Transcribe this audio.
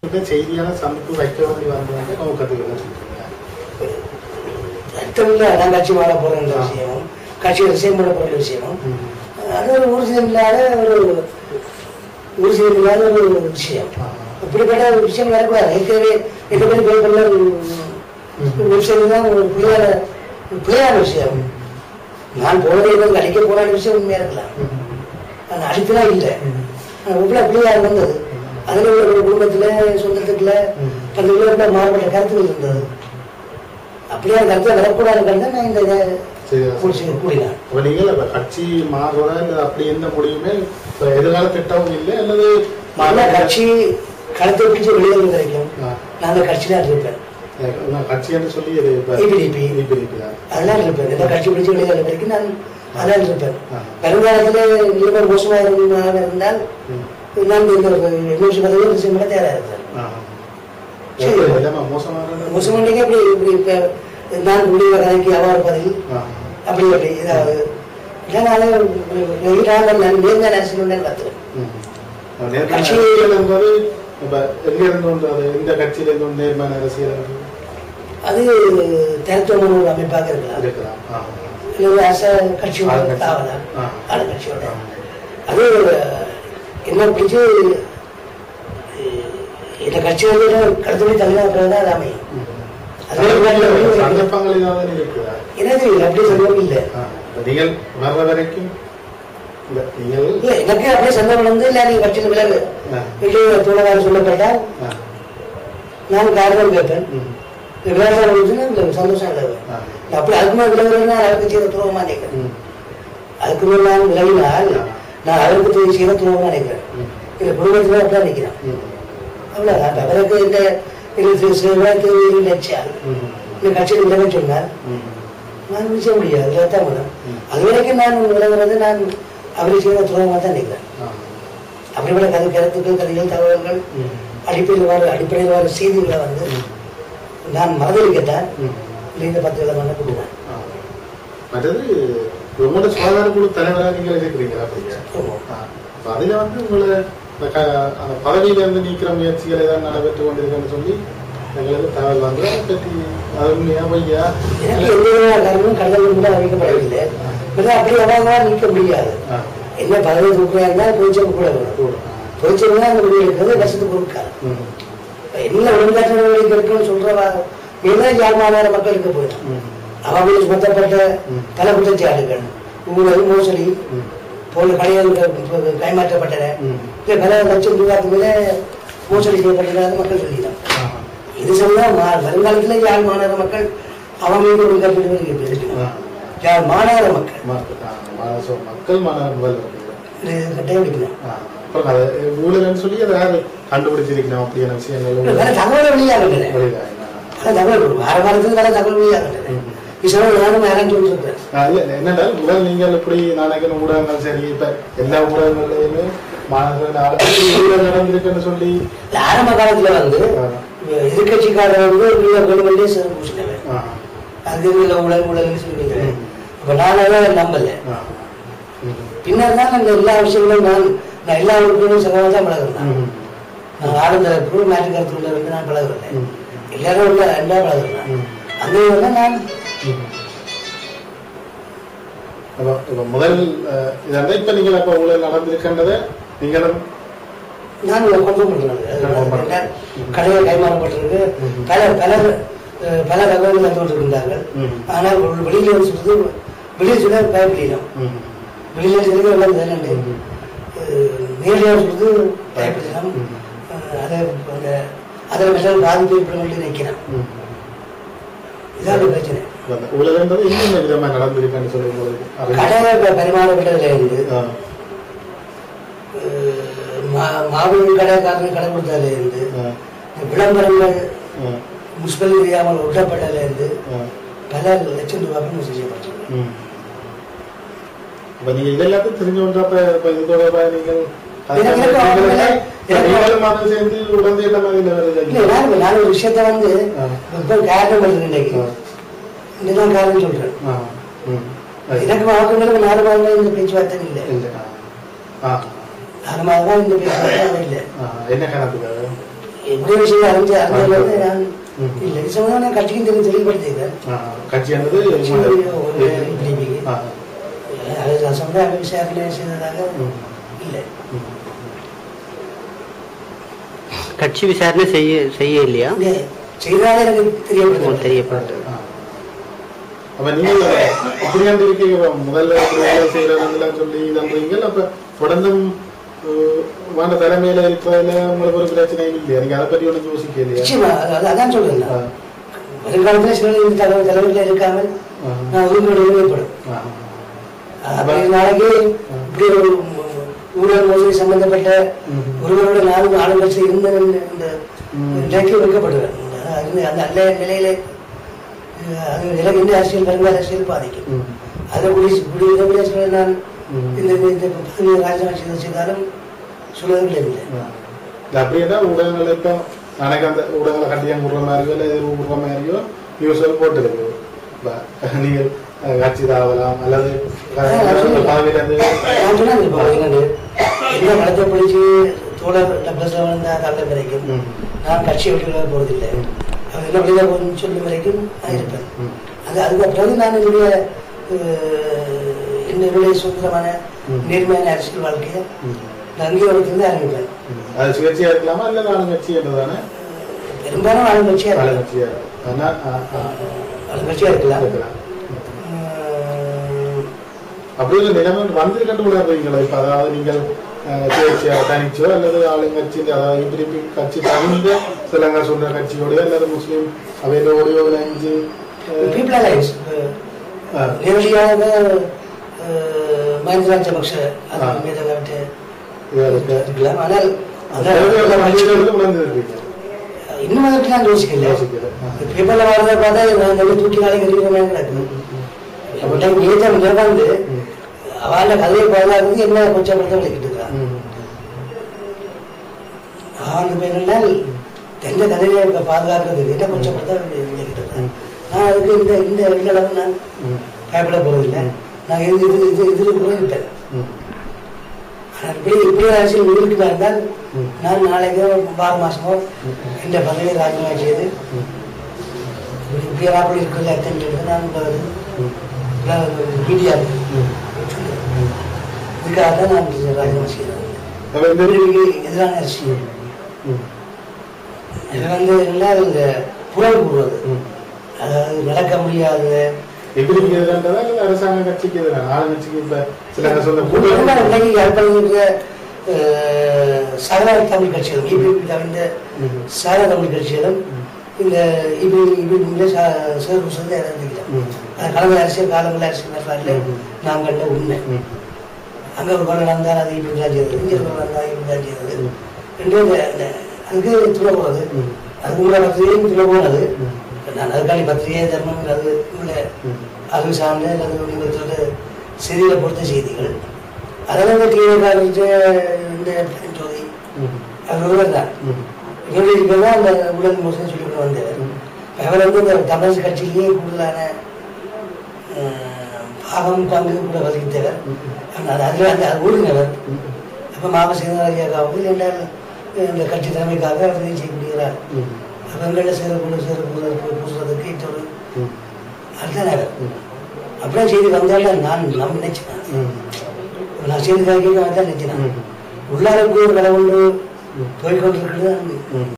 இந்த செய்தியான சந்திப்பு வைக்க வேண்டி வந்தவங்க நோக்கத்துக்கு என்ன சொல்றீங்க? ரத்தமில்ல நான் கட்சி மாற போறேன்ற விஷயம் கட்சியை ரிசைன் பண்ண போற விஷயம் ம். அது ஒரு ஊர்ஜிதம் இல்லாத ஒரு ஊர்ஜிதம் இல்லாத ஒரு விஷயம் ஆ. இப்படிப்பட்ட ஒரு விஷயம் வரக்கூடாது ஏற்கனவே எந்த மாதிரி பேப்பர்ல வெப்சைட் தான் ஒரு பிள்ளையான பிள்ளையான விஷயம் நான் போனதே வந்து அடிக்க போன விஷயம் உண்மையா இருக்கலாம் ம். அந்த அடிப்புலாம் இல்லை ம். இவ்வளோ பிள்ளையார் வந்தது அதுல ஒரு குடும்பத்துல சொந்தத்துக்குள்ள ம். பல உள்ள மாறுபட்ட கருத்துக்கள் இருந்தது அப்படியே அந்த கருத்தை வரக்கூடாதுன்னு தான் நான் இந்த இதை சரி. பிடிச்சி கூடினேன் அப்ப நீங்கள் அப்ப கட்சி மாறுறதா இல்ல அப்படி எந்த முடிவுமே இப்ப எதிர்கால திட்டமும் இல்லை அல்லது மன கட்சி களத்தை பிடிச்சி வெளியே வரைக்கும் ஆ. நான் அந்த கட்சியில இருப்பேன் நான் கட்சி என்று சொல்லி இது இப்ப EPDP. EPDP தான். அதெல்லாம் இருப்பேன் இந்த கட்சி பிடிச்சி வெளியே வர வரைக்கும் நான் அதான் இருப்பேன் ஆ. வருங்காலத்தில் இருவர் மோசமாக இருந்தால் இருந்தால் ம். நான் இந்த எண்ணூற்றி பதவியும் ரிசைன் பண்ண தயாராக இருக்கிறேன் ஆ. சரி. எப்படி இல்லைம்மா, மோசமான முஸ்லிம் இப்படி இப்படி இப்போ நான் முடிவு கதைக்கு அவாறு பதவி ஆ. அப்படி அப்படி இதாவது இதனால நான் நேர்ந்த அரசியல் கத்துறேன் ம். நேர்மையான கட்சி- அரசியல் என்பது இப்ப எங்க இருந்து வந்து அது இந்த கட்சியில இருந்து வந்து நேர்மையான அரசியல் என்று அது தனித்துவமான ஒரு அமைப்பாக இருக்கலாம் இருக்கலாம் ஆ. இல்லை ஒரு அரச கட்சியோட ஆளுங்கட்சி. தாவலாம் ஆ. ஆளுங்கட்சியோட ஆ. அது என்ன பிடிச்சி இந்த கட்சி வந்து கடத்தபடி தமிழ்நாட்டில் தான் அது அமையும் ம். அது ஒரு நல்ல ஒரு- சந்தர்ப்பங்கள் ஏதாவது இருக்குதா எனக்கு அப்படி சொல்லவும் இல்லை ஆ. இப்ப நீங்கள் உணர்ற வரைக்கும் இல்ல நீங்கள் இல்லை எனக்கு அப்படியே சந்தர்ப்பம் வந்து இல்லை நீங்கள் கட்சியில் விலகு ஆ. வீட்டில் தோழராக சொல்லப்பட்டால் ஆ. நான் காரணம் கேட்பேன் ம். விளையாட்டு இல்லை சந்தோஷம் இல்லை ஆ. அப்படி அதுக்கு மேலே விலகுறதுனா அவருக்கு செய்த துரோகமாக நினைக்கிறேன் ம். அதுக்கு மேலே நான் விலகினால் நான் அவருக்கு போய் செய்த துரோகமாக நினைக்கிறேன் ம். இல்லை குடும்பத்தில் அப்படிதான் நிற்கிறேன் ம். அவ்வளோதான் அவருக்கு இந்த இருபத்தி சிறுவாய்க்கு லட்சியம் ம். இந்த கட்சியில் விலக சொன்னால் ம். நான் நிச்சய முடியாது இதான் முடியும் ம். அது வரைக்கும் நான் விலகுறது நான் அவருக்கு செய்த துரோகமாக தான் நிற்கிறேன் ஆ. அப்படிப்பட்ட கதை கருத்துக்கள் கதைகள் தகவல்கள் ம். அடிப்படையில் வர அடிப்படையில் வர செய்திகளை வந்து ம். நான் மனதில் ம். இந்த பத்து விதமான கொடுக்குறேன் ஆ. மற்றது உங்களோட சுகாதார குழு தலைவராக நீங்கள் இருக்கிறீங்களா அப்படியா ஆ. அப்ப அதுல வந்து உங்களை இந்த க- அந்த பதவியில இருந்து நீக்கிற முயற்சிகள் ஏதாவது நடைபெற்று கொண்டிருக்குன்னு சொல்லி எங்களுக்கு தகவல் வந்து அதை பற்றி அது உண்மையா பொய்யா எனக்கு எந்த விதமான காரணமும் கடலில் கூட அறிவிக்கப்படவில்லை பிறகு அப்படி அவாக நீக்க முடியாது ஆ. என்ன பதவி தூக்கியா இருந்தால் பொய்ச்சல் கூட வேணும் கூட. பொய்ச்சல் தான் அந்த முடிவு இருக்கிறது வருஷத்துக்கு கொடுக்காது ம். என்ன ஒழுங்காற்ற நடவடிக்கை இருக்குன்னு சொல்றவா எல்லாம் யார் மாநில மக்களுக்கு போயிடும் ம். அவங்களுக்கு சுமத்தப்பட்ட ம். பல குற்றச்சாட்டுகள் ஊழல் மோசடி ம். போன்ற கடைகள் கைமாற்றப்பட்டன ம். இல்லை பல லட்சம் ரூபாய்க்கு மேல மோசடி செய்யப்பட்டதாக மக்கள் சொல்லிடும் ஆ. இது சொன்னா மா- வருங்காலத்தில் யாழ் மாநகர மக்கள் அவங்க மீது ஒரு கருத்து இருக்கணும் ஆ. யாழ் மாநகர மக்கள் ம- ஆ, ம- so மக்கள் மன முதல் இருக்குது. இது கட்டாயம் எடுக்கணும் ஆ. அப்புறம் அதை ஊழல்னு சொல்லி அதை யாரு கண்டுபிடிச்சிருக்கணும் அப்படியான விஷயங்கள் பல தகவல் வெளியாகின்றன வெளியில, பல தகவல் வார வாரத்துக்கு பல தகவல் வெளியாகின்றன ம். விஷயம் நானும் யாரும் சொல்லிருக்கேன் ஆ, இல்ல, என்னடா முதல் நீங்கள் இப்படி நாளைக்கு ஊடகங்கள் சரி இப்ப எல்லா ஊடகங்கள்லயுமே மாணவர்கள் ஆளுக்கு ஊழல் நடந்திருக்குன்னு சொல்லி இல்ல, ஆரம்ப காலத்துல வந்து ஆ, எதிர்கட்சிக்காரர் வந்து உள்ள கொண்டு சிறு பூசினவன் ஆ, அது உள்ள உலக உலகன்னு சொல்லுவீங்க ம். அப்ப நான் அதான் நம்பல ஆ, ம், பின்னர் தான் அந்த எல்லா விஷயங்களும் நான் நான் எல்லா உறுப்பினரும் சகமாக தான் பழகுறேன் ம், நான் ஆனந்த குழு நாட்டு கருத்துல இருந்து நான் பழகுறேன் ம், எல்லாரும் உள்ள அன்பா பழகுறேன் ம், அந்த வந்து நான் ம். அப்ப இப்ப முதல் அஹ், இதை இப்ப நீங்கள் அப்ப ஊழல் நடந்திருக்கின்றத நீங்களும் நான் இதை கன்ஃபார்ம் Confirm பண்றேன் பண்றேன். கடையில் கைமாறப்பட்டிருக்கு ம். பல பலர் அஹ், பல தகவல்கள் தந்து கொண்டிருந்தார்கள் ம். ஆனால் ஒரு வெளியில வந்து சொல்றது வெளியே சொல்ல பயப்படலாம் ம், வெளியில சொல்றது எல்லாம் தானே ம், நேரில் சொல்றது பயப்படலாம் ம். அஹ், அதை அந்த அதில் விஷயம் பாதிப்பு ஏற்படும் நினைக்கிறேன் ம். இதான் ஒரு பிரச்சனை அந்த ஊழல் என்பது இன்னும் விதமா நடந்திருக்குன்னு சொல்லி உங்களுக்கு அறிவு. கடை பரிமாறப்பட்டதுல இருந்து ஆ, அஹ், மா- மாபெரும் கடைக்காரன் கடை கொடுத்ததுல இருந்து ஆ, விளம்பரங்கள் ஆ, முஸ்பல் தெரியாமல் ஒட்டப்பட்டதுல இருந்து ஆ. பல லட்சம் ரூபாய்க்கு மோசடி செய்யப்பட்டிருக்கு ம். அப்ப நீங்க இதெல்லாத்தையும் தெரிஞ்சு கொண்டப்ப இப்ப இது தொடர்பா நீங்கள் எனக்கு எனக்கு நீங்களும் எனக்கு- நீங்களும் அதை சேர்ந்து உடந்து என்ன மாதிரி இல்லை வருது நான் நான் ஒரு விஷயத்த வந்து ஆ. இப்போ காரணம் பண்ணுறேன் இன்னைக்கு இதுதான் காரணம் சொல்றேன் ஆ, ம். அது எனக்கு வாக்குகளுக்கு நாலு மாதம் இந்த பேச்சுவார்த்தை இல்லை இல்லை. ஆ. ஆ, நாலு மாதம் இந்த பேச்சுவார்த்தை இல்லை ஆ, என்ன கணக்குக்காக எப்படி விஷயம் அறிஞ்சு அறிஞ்சது நான் ம். இல்லை இது சம்பந்தமா நான் கட்சிக்கும் தெரியும் தெளிவுபடுத்திக்கிறேன் ஆ, கட்சியானது கட்சி ஒரு DPக்கு. ஆ, அது சம்பந்தம் விசாரணை செய்ததாக ம், இல்லை ம். கட்சி விசாரணை செய்ய செய்ய இல்லையா இங்கே செய்ததாக எனக்கு தெரியப்படுத்த தெரியப்பட்டு ஆ. அப்ப நீங்க இப்படியாண்டு இருக்கீங்க இப்ப முதல்ல இப்படி வேலை செய்யறதுலாம் சொல்லி நம்புறீங்க அப்ப தொடர்ந்தும் அஹ், வாண்ட தலைமையில இருப்பதுல உங்களுக்கு ஒரு பிரச்சனையும் இல்லையா நீங்க அதை பத்தி ஒன்றும் யோசிக்க இல்லையா நிச்சயமா அது- அது- அதான் சொல்றேன் ஆ, நான். வருங்காலத்தில் சில இந்த தலைவர் தலைவர்கள் இருக்காமல் ஆ, நான் உரிமையோட உரிமைப்படும் ஆ. அப்படி நாளைக்கு இப்படி ஒரு ஊழல் மோசடி சம்பந்தப்பட்ட ம். ஒருவரோட நானும் ஆளுங்கட்சி இருந்த இந்த- இந்த ம். நிலைக்கு வைக்கப்படுவேன் அது அந்த நல்ல நிலையில அஹ், அது நிலை இந்த அரசியல் வருங்கால அரசியல் பாதிக்கும் ம். அதை குடி குடி இதை சொல்ல நான் ம். இந்த இந்த- இந்த பதவியை ராஜினாமா செய்து செய்தாலும் சொல்வதில்லை இல்லை ஆ. இது அப்படியே தான் ஊடகங்கள் இப்போ எனக்கு அந்த ஊடகங்களை கட்டியம் விடுற மாதிரியோ இல்லை எதிர்வு விடுற மாதிரியோ நியூஸ்கள் போட்டுருக்கு இப்போ நீங்கள் அஹ், கட்சி தாவலாம் அல்லது பதவியிலேருந்து நான் சொன்னேன் இப்போ என்னது என்ன வளர்த்த பிடிச்சி தோழர் டப்ளஸ்ல வளர்ந்த தள்ள வரைக்கும் ம். நான் கட்சி விட்டு விட போறதில்லை அவர் என்ன வெளியில போகணும்னு சொல்லும் வரைக்கும் நான் இருப்பேன் ம். அது அதுக்கு பிறகு நான் என்னுடைய அஹ், என்னுடைய சுதந்திரமான ம். நேர்மையான அரசியல் வாழ்க்கையை ம். நான் அங்கீகாரத்திலிருந்து ஆரம்பிப்பேன் ம். அது சுயேட்சையா இருக்கலாமா இல்லை ஆளுங்கட்சி என்றதானே பெரும்பாலும் ஆளுங்கட்சியா இருக்கலாம் ஆளுங்கட்சியா ஆனால் ஆளுங்கட்சியா இருக்கலாம் இருக்கலாம் அஹ், அப்படி ஒரு நிலைமை வந்திருக்கட்டு உணர்றீங்களா இப்ப அதாவது நீங்கள் அஹ், சுயேட்சையா தனிச்சோ அல்லது ஆளுங்கட்சி அதாவது திருப்பி கட்சி தகுந்த சிலங்க சொல்ற கட்சியோடய அல்லது முஸ்லீம் அவையோடய இணைஞ்சு அஹ், பீப்புள் அலையன்ஸ் ஆ. நேரடியாக அஹ், மஹிந்த ராஜபக்ஷ அது ஆ. மீது விட்டு இதா இருக்கு. இருக்கலாம் ஆனால் அந்த அளவுக்கு மனிதர்களுக்கு உணர்ந்திருக்கீங்க. இன்னும் அதற்கு நான் யோசிக்கல யோசிக்கல. ஆ. பேப்பர்ல வரத பார்த்தா நான் நல்ல தூக்கி நாளைக்கு இருக்கிற மாதிரி கிடக்கு அப்பட்ட ஏற்றம் வந்து ம். அவள கதையை பாதுகாக்கிறது என்ன கொச்சப்படுத்த விளக்கிட்டு இருக்கான் ம். அவன் பேரெல்லாம் தென்ன கதையை இப்ப பாதுகாக்கிறதுக்கு என்ன கொச்சப்படுத்த விளக்கிட்டு இருக்கான் நான் அதுக்கு இந்த இந்த வெளியளவு நான் ம். பயப்பட போறதில்லை நான் இது இது இது இதுல கூட விட்டேன் ம். ஆனால் இப்படி இப்படி அரசியல் உயிருக்கு இருந்தால் ம். நான் நாளைக்கோ ஆறு மாசமோ இந்த பதவியை ராஜினாமா செய்து ம். இப்படி இப்படி அப்படி இருக்குல்ல அத்தனை நான் உள்ளது ம். மீடியா ம். இதுக்காக தான் நான் இந்த ராஜினாமா செய்தேன் அப்ப இந்த இதுக்கு எதிரான அரசியல் ம். இது வந்து என்ன இந்த புலல் கூறுவது ம். அதாவது நடக்க முடியாத எதிரிக்கு எதிரானதா இல்ல அரசாங்க கட்சிக்கு எதிரான ஆளுங்கட்சிக்கு இப்ப சிலங்க சொல்ற என்ன கூட்டம் இன்னைக்கு ஏற்படுகின்ற சகல தமிழ் கட்சிகளும் இபி தவிர்ந்த ம். சகல தமிழ் கட்சிகளும் இந்த இபி இபி சேர்ப்பு சொல்லி இறந்துக்கிட்டோம் ம். அது கடந்த அரசியல் காலங்களில் அரசியல் வரலாற்றில் ம். நாம் கண்ட உண்மை ம். அங்கே ஒரு கொலை நடந்தால் அது இப்படி தான் செய்தது இங்கே ஒரு கொலை நடந்தால் இப்படி தான் செய்தது ம். ரெண்டு இந்த- இந்த அதுக்கு துணை போகிறது ம். அது உங்களை பத்திரிகையும் துணை போனது ம். நான் அதுக்காண்டி பத்திரிகை தர்மம் அது உள்ள ம். அறிவு சார்ந்த அல்லது நீங்கள் செய்திகளை பொறுத்த செய்திகள் அதெல்லாம் இந்த டிவி காலேஜ் இந்த ஜோதி ம். அவர் தான் ம். இவர்கள் இருக்கிறதா அந்த உடல் மோசடி சொல்லிட்டு வந்தவர் ம். அவர் வந்து இந்த தமிழ் கட்சியிலேயே கூடுதலான அஹ், பாகம் பங்கு கூட வகித்தவர் ம். ஆனால் அதில் அந்த ஊழினவர் ம். அப்போ மாவ சேனாதிகாவது என்றால் இந்த கட்சி தலைமைக்காக அவர் இதை செய்யப்படுகிறார் ம். அப்போ எங்களில் சேர கூட சேர கூட பூசுறதுக்கு இத்தொரு ம். அதுதான் அவர் ம். அப்படியே செய்தி வந்தாலும் நான் நம்ப நினைச்சேன் ம். நான் செய்தி காய்க்க தான் நினைச்சேன் ம். உள்ளாருக்கு ஒரு கடவுள் ம். போய்கொண்டிருக்கிறது ம்.